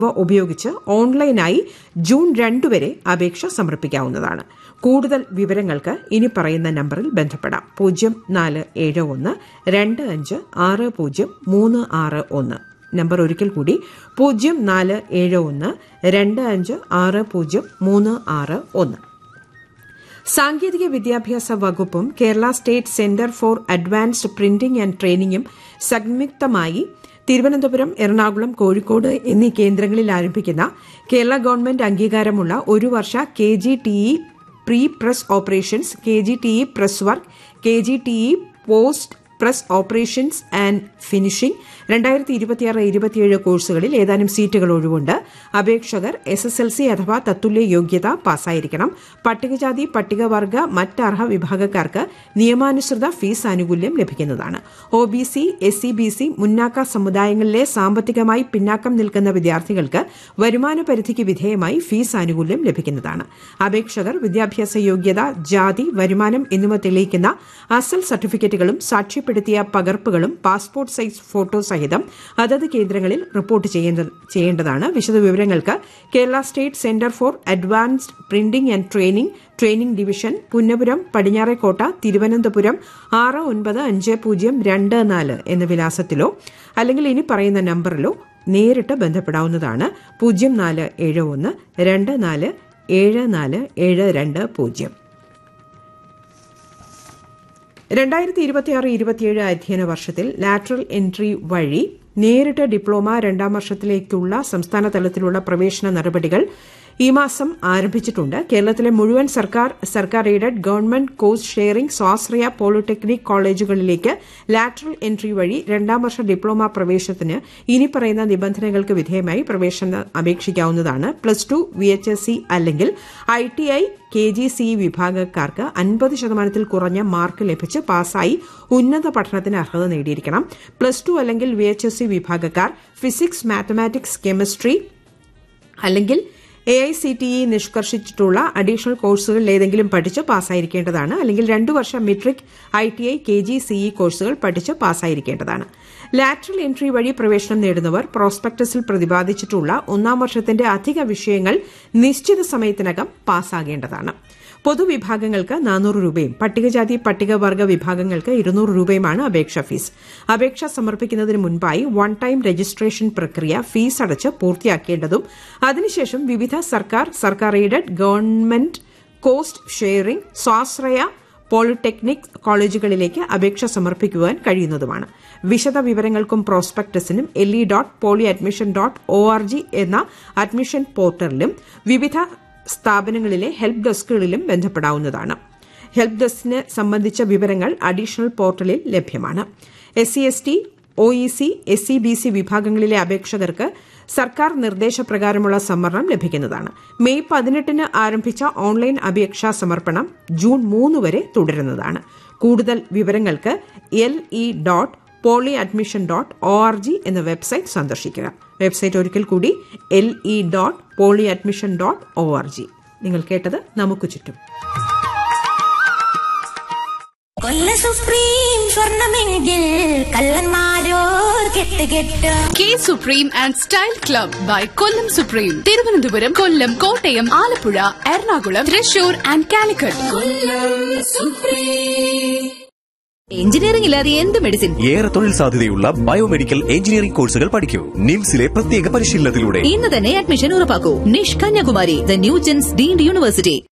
ഇവ ഉപയോഗിച്ച് ഓൺലൈനായി ജൂൺ രണ്ട് വരെ അപേക്ഷ സമർപ്പിക്കാവുന്നതാണ് കൂടുതൽ വിവരങ്ങൾക്ക് ഇനി പറയുന്ന നമ്പറിൽ ബന്ധപ്പെടാം പൂജ്യം നാല് ഏഴ് ഒന്ന് രണ്ട് അഞ്ച് ആറ് പൂജ്യം മൂന്ന് ആറ് ഒന്ന് നമ്പർ ഒരിക്കൽ കൂടി പൂജ്യം നാല് ഏഴ് ഒന്ന് രണ്ട് അഞ്ച് ആറ് പൂജ്യം മൂന്ന് ആറ് ഒന്ന് സാങ്കേതിക വിദ്യാഭ്യാസ വകുപ്പും Kerala state centre for advanced printing and ട്രെയിനിങ്ങും സംയുക്തമായി തിരുവനന്തപുരം എറണാകുളം കോഴിക്കോട് എന്നീ കേന്ദ്രങ്ങളിൽ ആരംഭിക്കുന്ന കേരള ഗവൺമെന്റ് അംഗീകാരമുള്ള ഒരു വർഷ K G T E pre press operations K G T E press work K G T E post press operations and finishing രണ്ടായിരത്തി ഇരുപത്തിയാറ് ഇരുപത്തിയേഴ് കോഴ്സുകളിൽ ഏതാനും സീറ്റുകൾ ഒഴിവുണ്ട് അപേക്ഷകർ എസ് എസ് എൽ സി അഥവാ തത്തുല്യ യോഗ്യത പാസ്സായിരിക്കണം പട്ടികജാതി പട്ടികവർഗ മറ്റ് അർഹ വിഭാഗക്കാർക്ക് നിയമാനുസൃത ഫീസ് ആനുകൂല്യം ലഭിക്കുന്നതാണ് O B C S C B C മുന്നാക്ക സമുദായങ്ങളിലെ സാമ്പത്തികമായി പിന്നാക്കം നിൽക്കുന്ന വിദ്യാർത്ഥികൾക്ക് വരുമാന പരിധിക്ക് വിധേയമായി ഫീസ് ആനുകൂല്യം ലഭിക്കുന്നതാണ് അപേക്ഷകർ വിദ്യാഭ്യാസ യോഗ്യത ജാതി വരുമാനം എന്നിവ തെളിയിക്കുന്ന അസൽ സർട്ടിഫിക്കറ്റുകളും സാക്ഷ്യപ്പെടുത്തിയ പകർപ്പുകളും പാസ്പോർട്ട് സൈസ് ഫോട്ടോ സഹിതം അതത് കേന്ദ്രങ്ങളിൽ റിപ്പോർട്ട് ചെയ്യേണ്ടതാണ് വിശദവിവരങ്ങൾക്ക് Kerala state centre for advanced printing and training training division Punnapuram Padinjarekotta Thiruvananthapuram ആറ് ഒൻപത് അഞ്ച് പൂജ്യം രണ്ട് നാല് എന്ന വിലാസത്തിലോ അല്ലെങ്കിൽ ഇനി പറയുന്ന നമ്പറിലോ നേരിട്ട് ബന്ധപ്പെടാവുന്നതാണ് പൂജ്യം നാല് ഏഴ് ഒന്ന് രണ്ട് നാല് ഏഴ് നാല് ഏഴ് രണ്ട് പൂജ്യം രണ്ടായിരത്തി ഇരുപത്തിയാറ് ഇരുപത്തിയേഴ് അധ്യയന വർഷത്തിൽ ലാറ്ററൽ എൻട്രി വഴി നേരിട്ട് ഡിപ്ലോമ രണ്ടാം വർഷത്തിലേക്കുള്ള സംസ്ഥാന തലത്തിലുള്ള പ്രവേശന നടപടികൾ ഈ മാസം ആരംഭിച്ചിട്ടുണ്ട് കേരളത്തിലെ മുഴുവൻ സർക്കാർ സർക്കാർ എയ്ഡഡ് ഗവൺമെന്റ് കോഴ്സ് ഷെയറിംഗ് സ്വാശ്രയ പോളിടെക്നിക് കോളേജുകളിലേക്ക് ലാറ്ററൽ എൻട്രി വഴി രണ്ടാം വർഷ ഡിപ്ലോമ പ്രവേശനത്തിന് ഇനി പറയുന്ന നിബന്ധനകൾക്ക് വിധേയമായി പ്രവേശനം അപേക്ഷിക്കാവുന്നതാണ് plus two V H S C അല്ലെങ്കിൽ I T I K G C വിഭാഗക്കാർക്ക് അൻപത് ശതമാനത്തിൽ കുറഞ്ഞ മാർക്ക് ലഭിച്ച് പാസ്സായി ഉന്നത പഠനത്തിന് അർഹത നേടിയിരിക്കണം പ്ലസ് ടു അല്ലെങ്കിൽ വി എച്ച് എസ് സി വിഭാഗക്കാർ ഫിസിക്സ് മാത്തമാറ്റിക്സ് കെമിസ്ട്രി അല്ലെങ്കിൽ A I C T E നിഷ്കർഷിച്ചിട്ടുള്ള അഡീഷണൽ കോഴ്സുകളിൽ ഏതെങ്കിലും പഠിച്ച് പാസ്സായിരിക്കേണ്ടതാണ് അല്ലെങ്കിൽ രണ്ടു വർഷം matric I T I K G CE കോഴ്സുകൾ പഠിച്ച് പാസ്സായിരിക്കേണ്ടതാണ് ലാറ്ററൽ എൻട്രി വഴി പ്രവേശനം നേടുന്നവർ പ്രോസ്പെക്ടസിൽ പ്രതിപാദിച്ചിട്ടുള്ള ഒന്നാം വർഷത്തിന്റെ അധിക വിഷയങ്ങൾ നിശ്ചിത സമയത്തിനകം പാസ്സാകേണ്ടതാണ് പൊതുവിഭാഗങ്ങൾക്ക് നാനൂറ് രൂപയും പട്ടികജാതി പട്ടികവർഗ വിഭാഗങ്ങൾക്ക് ഇരുന്നൂറ് രൂപയുമാണ് അപേക്ഷാ ഫീസ് അപേക്ഷ സമർപ്പിക്കുന്നതിന് മുൻപായി വൺ ടൈം രജിസ്ട്രേഷൻ പ്രക്രിയ ഫീസ് അടച്ച് പൂർത്തിയാക്കേണ്ടതും അതിനുശേഷം വിവിധ സർക്കാർ സർക്കാർ എയ്ഡഡ് ഗവൺമെന്റ് കോസ്റ്റ് ഷെയറിംഗ് സ്വാശ്രയ പോളിടെക്നിക് കോളേജുകളിലേക്ക് അപേക്ഷ സമർപ്പിക്കുവാൻ കഴിയുന്നതുമാണ് വിശദ വിവരങ്ങൾക്കും പ്രോസ്പെക്ടസിനും L E dot poly admission dot O R G എന്ന അഡ്മിഷൻ പോർട്ടലിലും വിവിധ സ്ഥാപനങ്ങളിലെ ഹെൽപ്പ് ഡെസ്കുകളിലും ബന്ധപ്പെടാവുന്നതാണ് ഹെൽപ്പ് ഡെസ്കിന് സംബന്ധിച്ച വിവരങ്ങൾ അഡീഷണൽ പോർട്ടലിൽ ലഭ്യമാണ് S C S T O E C S C B C വിഭാഗങ്ങളിലെ അപേക്ഷകർക്ക് സർക്കാർ നിർദ്ദേശപ്രകാരമുള്ള സംവരണം ലഭിക്കുന്നതാണ് മെയ് പതിനെട്ടിന് ആരംഭിച്ച ഓൺലൈൻ അപേക്ഷാ സമർപ്പണം ജൂൺ മൂന്ന് വരെ തുടരുന്നതാണ് കൂടുതൽ വിവരങ്ങൾക്ക് L E dot poly admission dot O R G എന്ന വെബ്സൈറ്റ് സന്ദർശിക്കുക വെബ്സൈറ്റ് ഒരിക്കൽ കൂടി L E dot poly admission dot O R G നിങ്ങൾ കേട്ടത് നമുക്ക് ചുറ്റും കൊല്ല സുപ്രീം സ്വർണമെങ്കിൽ കള്ളന്മാരോർ കെട്ട് കെട്ട് K Supreme and style club by Kollam Supreme Thiruvananthapuram Kollam Kottayam Alappuzha Ernakulam Thrissur and Calicut engineering ഇല്ലാതെ എന്ത് മെഡിസിൻ ഏറെ തൊഴിൽ സാധ്യതയുള്ള ബയോമെഡിക്കൽ എഞ്ചിനീയറിംഗ് കോഴ്സുകൾ പഠിക്കൂ നിംസിലെ പ്രത്യേക പരിശീലനത്തിലൂടെ ഇന്ന് തന്നെ അഡ്മിഷൻ ഉറപ്പാക്കൂ നിഷ് Kanyakumari the new gens deemed university